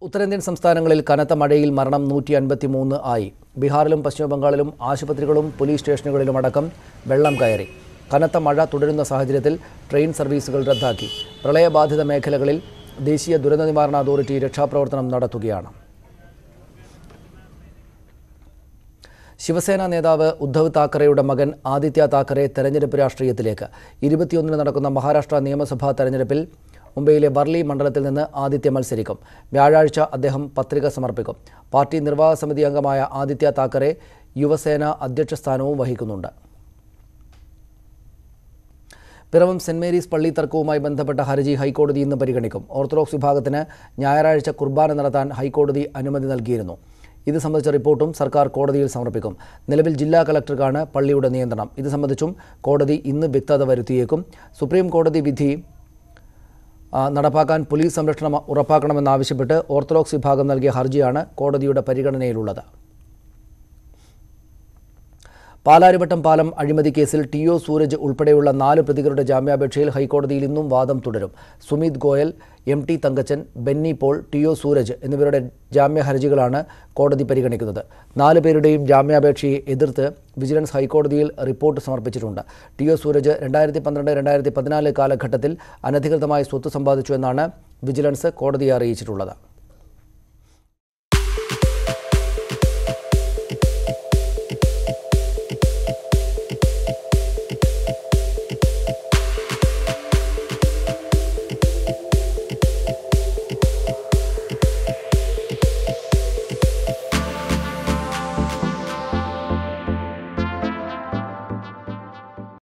ഉത്തരേന്ത്യൻ സംസ്ഥാനങ്ങളിൽ കനത്ത മഴയിൽ മരണം നൂറ്റി അൻപത്തി മൂന്ന് ആയി ബീഹാറിലും പശ്ചിമബംഗാളിലും ആശുപത്രികളും പോലീസ് സ്റ്റേഷനുകളിലും അടക്കം വെള്ളം കയറി കനത്ത മഴ തുടരുന്ന സാഹചര്യത്തിൽ ട്രെയിൻ സർവീസുകൾ റദ്ദാക്കി പ്രളയബാധിത മേഖലകളിൽ ദേശീയ ദുരന്ത നിവാരണ അതോറിറ്റി രക്ഷാപ്രവർത്തനം നടത്തുകയാണ് ശിവസേന നേതാവ് ഉദ്ധവ് താക്കറെയുടെ മകൻ ആദിത്യ താക്കറെ തെരഞ്ഞെടുപ്പ് രാഷ്ട്രീയത്തിലേക്ക് ഇരുപത്തിയൊന്നിന് നടക്കുന്ന മഹാരാഷ്ട്ര നിയമസഭാ തെരഞ്ഞെടുപ്പിൽ മുംബൈയിലെ വർലി മണ്ഡലത്തിൽ നിന്ന് ആദിത്യ മത്സരിക്കും വ്യാഴാഴ്ച അദ്ദേഹം പത്രിക സമർപ്പിക്കും പാർട്ടി നിർവാഹക സമിതി അംഗമായ ആദിത്യ താക്കറെ യുവസേന അധ്യക്ഷ സ്ഥാനവും വഹിക്കുന്നുണ്ട് പിറവം സെന്റ് മേരീസ് പള്ളി തർക്കവുമായി ബന്ധപ്പെട്ട ഹർജി ഹൈക്കോടതി ഇന്ന് പരിഗണിക്കും ഓർത്തഡോക്സ് വിഭാഗത്തിന് ഞായറാഴ്ച കുർബാന നടത്താൻ ഹൈക്കോടതി അനുമതി നൽകിയിരുന്നു ഇത് സംബന്ധിച്ച റിപ്പോർട്ടും സർക്കാർ കോടതിയിൽ സമർപ്പിക്കും നിലവിൽ ജില്ലാ കളക്ടർക്കാണ് പള്ളിയുടെ നിയന്ത്രണം ഇത് സംബന്ധിച്ചും കോടതി ഇന്ന് വ്യക്തത വരുത്തിയേക്കും സുപ്രീം കോടതി വിധി ആ, നടപ്പാക്കാൻ പോലീസ് സംരക്ഷണം ഉറപ്പാക്കണമെന്നാവശ്യപ്പെട്ട് ഓർത്തഡോക്സ് വിഭാഗം നൽകിയ ഹർജിയാണ് കോടതിയുടെ പരിഗണനയിലുള്ളത് പാലാരിവട്ടം പാലം അഴിമതി കേസിൽ ടി ഒ സൂരജ് ഉൾപ്പെടെയുള്ള നാല് പ്രതികളുടെ ജാമ്യാപേക്ഷയിൽ ഹൈക്കോടതിയിൽ ഇന്നും വാദം തുടരും Sumit Goyal M T Thankachan Benny Paul T O Sooraj എന്നിവരുടെ ജാമ്യ ഹർജികളാണ് കോടതി പരിഗണിക്കുന്നത് നാല് പേരുടെയും ജാമ്യാപേക്ഷയെ എതിർത്ത് വിജിലൻസ് ഹൈക്കോടതിയിൽ റിപ്പോർട്ട് സമർപ്പിച്ചിട്ടുണ്ട് ടി ഒ സൂരജ് രണ്ടായിരത്തി പന്ത്രണ്ട് രണ്ടായിരത്തി പതിനാല് കാലഘട്ടത്തിൽ അനധികൃതമായി സ്വത്ത് സമ്പാദിച്ചു എന്നാണ് വിജിലൻസ് കോടതിയെ അറിയിച്ചിട്ടുള്ളത്